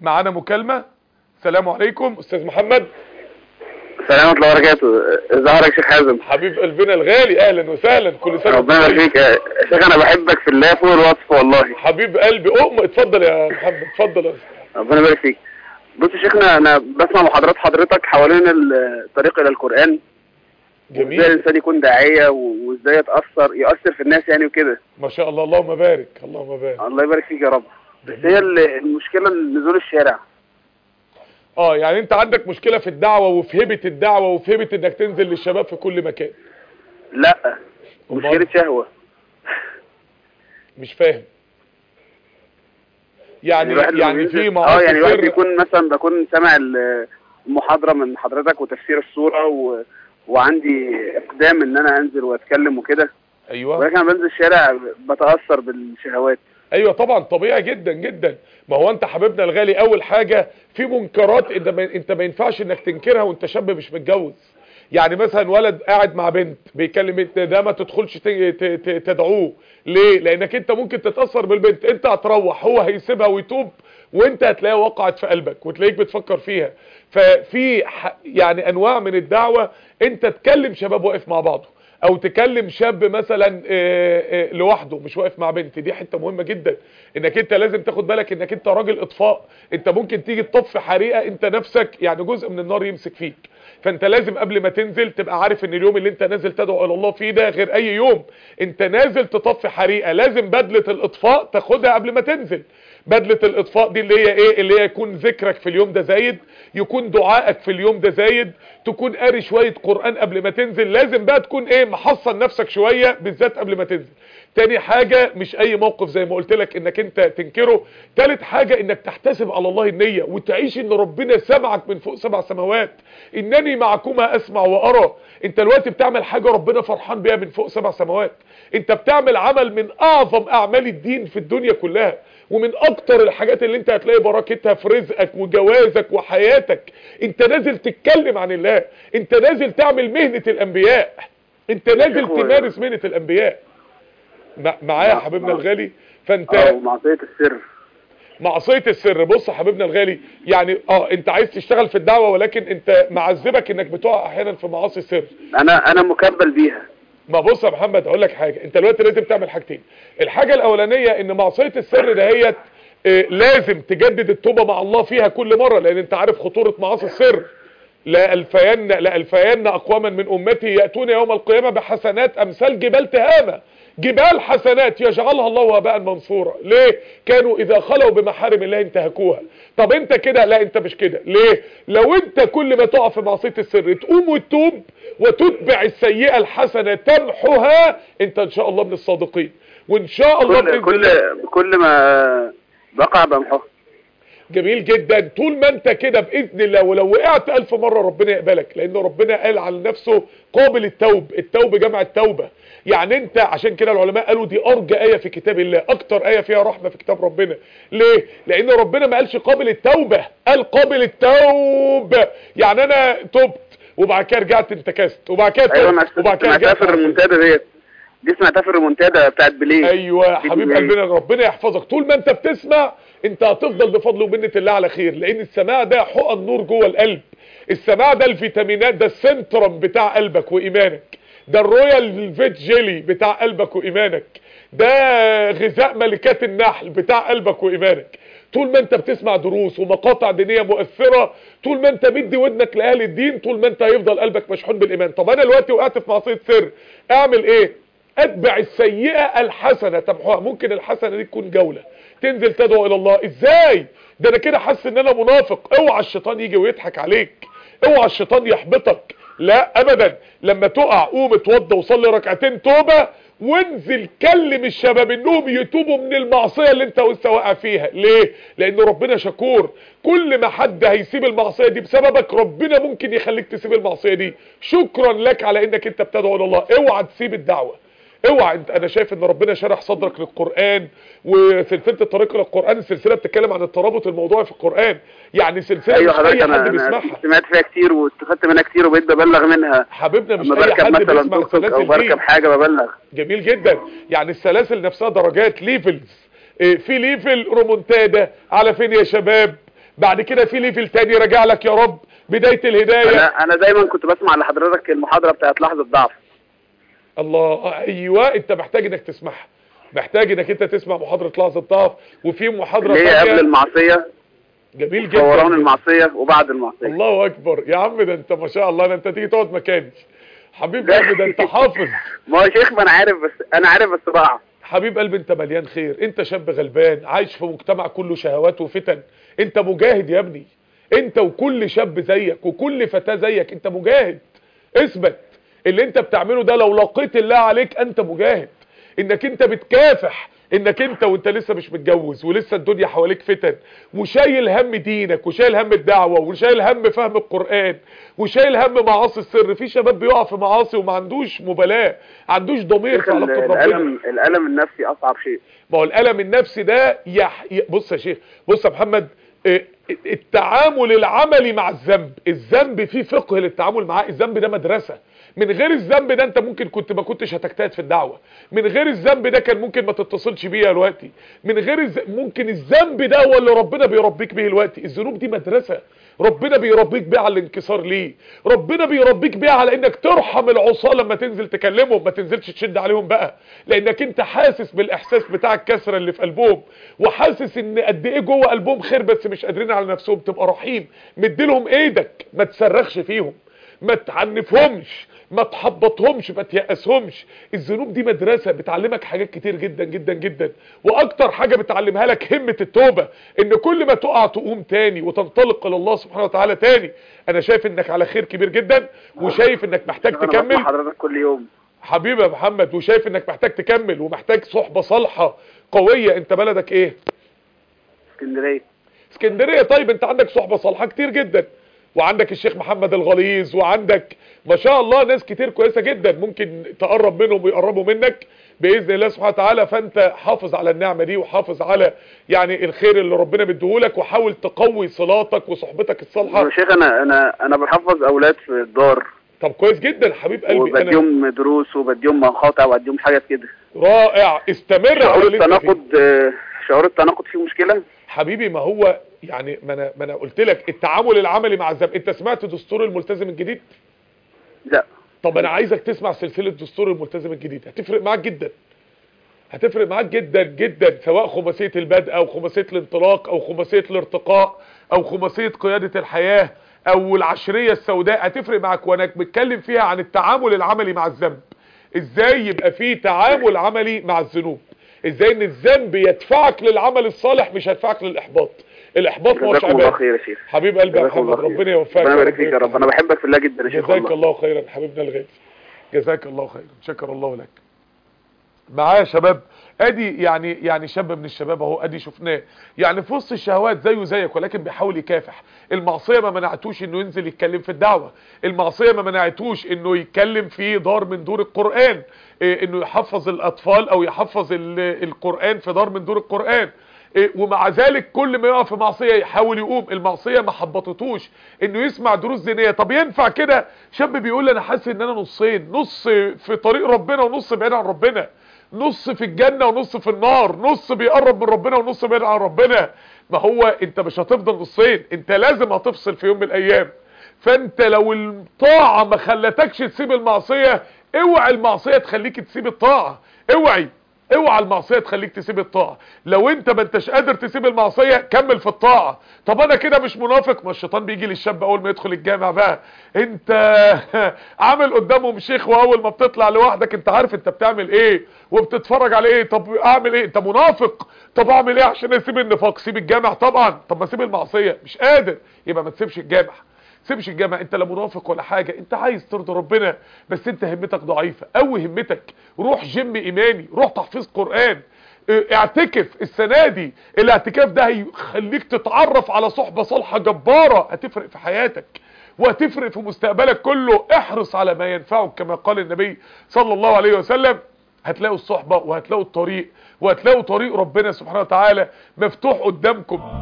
معانا مكالمة السلام عليكم استاذ محمد السلام ورحمة الله وبركاته ازيك يا شيخ حازم حبيب قلبنا الغالي اهلا وسهلا كل سنة ربنا وانت طيب. يبارك فيك يا شيخ انا بحبك في الله فوق الوصف والله حبيب قلبي ام اتفضل يا محمد اتفضل يا أستاذ. ربنا يبارك فيك بص يا شيخنا انا بسمع محاضرات حضرتك حوالين الطريق الى القرآن وازاي جميل الانسان يكون داعية و- وازاي يتأثر يأثر في الناس يعني وكده ما شاء الله اللهم بارك اللهم بارك الله يبارك فيك يا رب بس هي ال- المشكلة نزول الشارع اه يعني انت عندك مشكلة في الدعوة وفي هبة الدعوة وفي هبة انك تنزل للشباب في كل مكان لا أمال؟ مشكلة شهوة مش فاهم يعني الواحد لما يعني بينزل- في اه معاصي يعني الواحد سر بيكون مثلا بكون سامع ال- المحاضرة من حضرتك وتفسير الصورة و... وعندي اقدام ان انا انزل واتكلم وكده ايوه ولكن لما بنزل الشارع بتأثر بالشهوات ايوه طبعا طبيعي جدا جدا ما هو انت حبيبنا الغالي اول حاجة في منكرات انت ما, انت ما ينفعش انك تنكرها وانت شاب مش متجوز يعني مثلا ولد قاعد مع بنت بيكلم بنت ده ما تدخلش ت- ت- ت- تدعوه ليه لانك انت ممكن تتاثر بالبنت انت هتروح هو هيسيبها ويتوب وانت هتلاقيها وقعت في قلبك وتلاقيك بتفكر فيها ففي ح- يعني انواع من الدعوه انت تكلم شباب واقف مع بعضه او تكلم شاب مثلا آه، آه، لوحده مش واقف مع بنت دي حته مهمه جدا انك انت لازم تاخد بالك انك انت راجل اطفاء انت ممكن تيجي تطفي حريقه انت نفسك يعني جزء من النار يمسك فيك فانت لازم قبل ما تنزل تبقى عارف ان اليوم اللي انت نازل تدعو الى الله فيه ده غير اي يوم انت نازل تطفي حريقه لازم بدله الاطفاء تاخدها قبل ما تنزل بدله الاطفاء دي اللي هي ايه اللي هي يكون ذكرك في اليوم ده زايد يكون دعائك في اليوم ده زايد تكون قاري شويه قران قبل ما تنزل لازم بقى تكون ايه محصن نفسك شويه بالذات قبل ما تنزل تاني حاجة مش اي موقف زي ما قلت لك انك انت تنكره تالت حاجة انك تحتسب على الله النية وتعيش ان ربنا سمعك من فوق سبع سماوات انني معكما اسمع وارى انت دلوقتي بتعمل حاجة ربنا فرحان بيها من فوق سبع سماوات انت بتعمل عمل من اعظم اعمال الدين في الدنيا كلها ومن اكتر الحاجات اللي انت هتلاقي بركتها في رزقك وجوازك وحياتك انت نازل تتكلم عن الله انت نازل تعمل مهنة الانبياء انت نازل هو- تمارس مهنة الانبياء مع- معايا يا مع- حبيبنا مع- الغالي فانت اه ومعصية السر معصيه السر بص يا حبيبنا الغالي يعني اه انت عايز تشتغل في الدعوه ولكن انت معذبك انك بتقع احيانا في معاصي السر انا انا مكبل بيها ما بص يا محمد هقول لك حاجه انت دلوقتي لازم تعمل حاجتين الحاجه الاولانيه ان معصيه السر دهيت اه، لازم تجدد التوبه مع الله فيها كل مره لان انت عارف خطوره معاصي السر لا الفين لا الفين اقواما من امتي ياتون يوم القيامه بحسنات امثال جبال تهامه جبال حسنات يجعلها الله وباء منصورا ليه كانوا اذا خلوا بمحارم الله انتهكوها طب انت كده لا انت مش كده ليه لو انت كل ما تقع في معصيه السر تقوم وتتوب وتتبع السيئه الحسنه تمحها انت ان شاء الله من الصادقين وان شاء الله كل بإذن كل الله كل ما بقع بمحوها جميل جدا طول ما انت كده باذن الله ولو وقعت الف مره ربنا يقبلك لان ربنا قال على نفسه قابل التوب التوب جمع التوبه يعني انت عشان كده العلماء قالوا دي ارجى ايه في كتاب الله اكتر ايه فيها رحمه في كتاب ربنا ليه لان ربنا ما قالش قابل التوبه قال قابل التوبه يعني انا تبت وبعد كده رجعت انتكست وبعد كده ايوه انا تبت وبعد كده سمعتها رجعت في الريمونتادا ديت دي سمعتها في الريمونتادا بتاعت بليه ايوه يا دي حبيب بليه. قلبنا ربنا يحفظك طول ما انت بتسمع انت هتفضل بفضل ومنه الله على خير لان السماع ده حقن نور جوه القلب السماع ده الفيتامينات ده السنترم بتاع قلبك وايمانك ده الرويال فيت جيلي بتاع قلبك وايمانك ده غذاء ملكات النحل بتاع قلبك وايمانك طول ما انت بتسمع دروس ومقاطع دينيه مؤثره طول ما انت مدي ودنك لاهل الدين طول ما انت هيفضل قلبك مشحون بالايمان طب انا دلوقتي وقعت في معصيه سر اعمل ايه اتبع السيئة الحسنة تمحوها ممكن الحسنة دي تكون جولة تنزل تدعو الى الله ازاي ده انا كده حاسس ان انا منافق اوعى الشيطان يجي ويضحك عليك اوعى الشيطان يحبطك لا ابدا لما تقع قوم اتوضى وصلي ركعتين توبة وانزل كلم الشباب انهم يتوبوا من المعصية اللي انت لسه واقع فيها ليه لان ربنا شكور كل ما حد هيسيب المعصية دي بسببك ربنا ممكن يخليك تسيب المعصية دي شكرا لك على انك انت بتدعو الى الله اوعى تسيب الدعوة اوعى انت انا شايف ان ربنا شرح صدرك للقرآن وسلسلة الطريق للقرآن السلسلة بتتكلم عن الترابط الموضوعي في القرآن يعني سلسلة ايوه مش حضرتك اي انا حد انا بيسمعها سمعت فيها كتير واستفدت منها كتير وبقيت ببلغ منها حبيبنا مش لما اي بركب حد مثلا بيسمع توك توك او السلاسل دي بركب حاجه ببلغ جميل جدا يعني السلاسل نفسها درجات ليفلز إيه، في ليفل رومونتادا على فين يا شباب بعد كده في ليفل تاني راجع لك يا رب بداية الهداية انا انا دايما كنت بسمع لحضرتك المحاضره بتاعت لحظه ضعف الله ايوه انت محتاج انك تسمعها محتاج انك انت تسمع محاضرة لحظة ضعف وفي محاضرة اللي هي قبل ثانية المعصيه جميل فوران جدا المعصيه وبعد المعصيه الله اكبر يا عم ده انت ما شاء الله ده انت تيجي تقعد مكاني حبيب قلبي ده انت حافظ ما هو يا شيخ ما انا عارف بس انا عارف بس بقع حبيب قلبي انت مليان خير انت شاب غلبان عايش في مجتمع كله شهوات وفتن انت مجاهد يا ابني انت وكل شاب زيك وكل فتاة زيك انت مجاهد اثبت اللي انت بتعمله ده لو لقيت الله عليك انت مجاهد انك انت بتكافح انك انت وانت لسه مش متجوز ولسه الدنيا حواليك فتن وشايل هم دينك وشايل هم الدعوة وشايل هم فهم القرآن وشايل هم معاصي السر في شباب بيقع في معاصي وما عندوش مبالاة عندوش ضمير شيخ في علاقته بربنا الالم الالم النفسي اصعب شيء ما هو الألم النفسي ده يح... ي- بص يا شيخ بص يا محمد إيه، التعامل العملي مع الذنب الذنب فيه فقه للتعامل معاه الذنب ده مدرسة من غير الذنب ده انت ممكن كنت ما كنتش هتجتهد في الدعوة من غير الذنب ده كان ممكن ما تتصلش بيا دلوقتي من غير الز... ممكن الذنب ده هو اللي ربنا بيربيك بيه دلوقتي الذنوب دي مدرسة ربنا بيربيك بيه على الانكسار ليه ربنا بيربيك بيه على انك ترحم العصاة لما تنزل تكلمهم ما تنزلش تشد عليهم بقى لانك انت حاسس بالاحساس بتاع الكسرة اللي في قلبهم وحاسس ان قد ايه جوه قلبهم خير بس مش قادرين على نفسهم تبقى رحيم مديلهم ايدك ما تصرخش فيهم ما تعنفهمش ما تحبطهمش ما تيأسهمش الذنوب دي مدرسة بتعلمك حاجات كتير جدا جدا جدا واكتر حاجة بتعلمها لك همة التوبة ان كل ما تقع تقوم تاني وتنطلق الى الله سبحانه وتعالى تاني انا شايف انك على خير كبير جدا وشايف انك محتاج انا بسمع تكمل حضرتك كل يوم حبيبي يا محمد وشايف انك محتاج تكمل ومحتاج صحبة صالحة قوية انت بلدك ايه اسكندريه اسكندرية طيب انت عندك صحبة صالحة كتير جدا وعندك الشيخ محمد الغليظ وعندك ما شاء الله ناس كتير كويسة جدا ممكن تقرب منهم ويقربوا منك بإذن الله سبحانه وتعالى فانت حافظ على النعمة دي وحافظ على يعني الخير اللي ربنا مديهولك وحاول تقوي صلاتك وصحبتك الصالحة يا شيخ انا انا انا بحفظ اولاد في الدار طب كويس جدا حبيب قلبي انا وبديهم دروس وبديهم مقاطع وبديهم حاجات كده رائع استمر شعور على اللي انت فيه. التناقض آه، شعور التناقض فيه مشكله حبيبي ما هو يعني ما انا ما انا قلت لك التعامل العملي مع الذنب انت سمعت دستور الملتزم الجديد لا طب انا عايزك تسمع سلسلة دستور الملتزم الجديد هتفرق معاك جدا هتفرق معاك جدا جدا سواء خماسية البدء او خماسية الانطلاق او خماسية الارتقاء او خماسية قيادة الحياة او العشرية السوداء هتفرق معاك وانا بتكلم فيها عن التعامل العملي مع الذنب ازاي يبقى فيه تعامل عملي مع الذنوب ازاي ان الذنب يدفعك للعمل الصالح مش هيدفعك للاحباط الاحباط ما هوش جزاكم الله عباده خير يا شيخ حبيب قلبي يا جزاكم الله محمد خير. ربنا يوفقك ربنا يبارك وربنا فيك يا رب انا يفتح بحبك في الله جدا يا شيخ جزاك والله الله خيرا حبيبنا الغالي جزاك الله خيرا شكر الله لك معايا يا شباب ادي يعني يعني شاب من الشباب اهو ادي شفناه يعني في وسط الشهوات زيه زيك ولكن بيحاول يكافح المعصيه ما منعتوش انه ينزل يتكلم في الدعوه المعصيه ما منعتوش انه يتكلم في دار من دور القران إيه، انه يحفظ الاطفال او يحفظ ال- القران في دار من دور القران إيه، ومع ذلك كل ما يقع في معصيه يحاول يقوم المعصيه ما حبطتوش انه يسمع دروس دينيه طب ينفع كده شاب بيقول انا حاسس ان انا نصين نص في طريق ربنا ونص بعيد عن ربنا نص في الجنة ونص في النار نص بيقرب من ربنا ونص بعيد عن ربنا ما هو انت مش هتفضل نصين انت لازم هتفصل في يوم من الايام فانت لو الطاعة ما خلتكش تسيب المعصية اوعي المعصية تخليك تسيب الطاعة اوعي اوعى المعصيه تخليك تسيب الطاعه لو انت ما انتش قادر تسيب المعصيه كمل في الطاعه طب انا كده مش منافق ما الشيطان بيجي للشاب اول ما يدخل الجامع بقى انت عامل قدامهم شيخ واول ما بتطلع لوحدك انت عارف انت بتعمل ايه وبتتفرج على ايه طب اعمل ايه انت منافق طب اعمل ايه عشان اسيب النفاق سيب الجامع طبعا طب ما اسيب المعصيه مش قادر يبقى ما تسيبش الجامع سيبش الجامع انت لا منافق ولا حاجة انت عايز ترضي ربنا بس انت همتك ضعيفة قوي همتك روح جيم ايماني روح تحفيظ قرآن اه، اعتكف السنة دي الاعتكاف ده هيخليك تتعرف على صحبة صالحة جبارة هتفرق في حياتك وهتفرق في مستقبلك كله احرص على ما ينفعك كما قال النبي صلى الله عليه وسلم هتلاقوا الصحبة وهتلاقوا الطريق وهتلاقوا طريق ربنا سبحانه وتعالى مفتوح قدامكم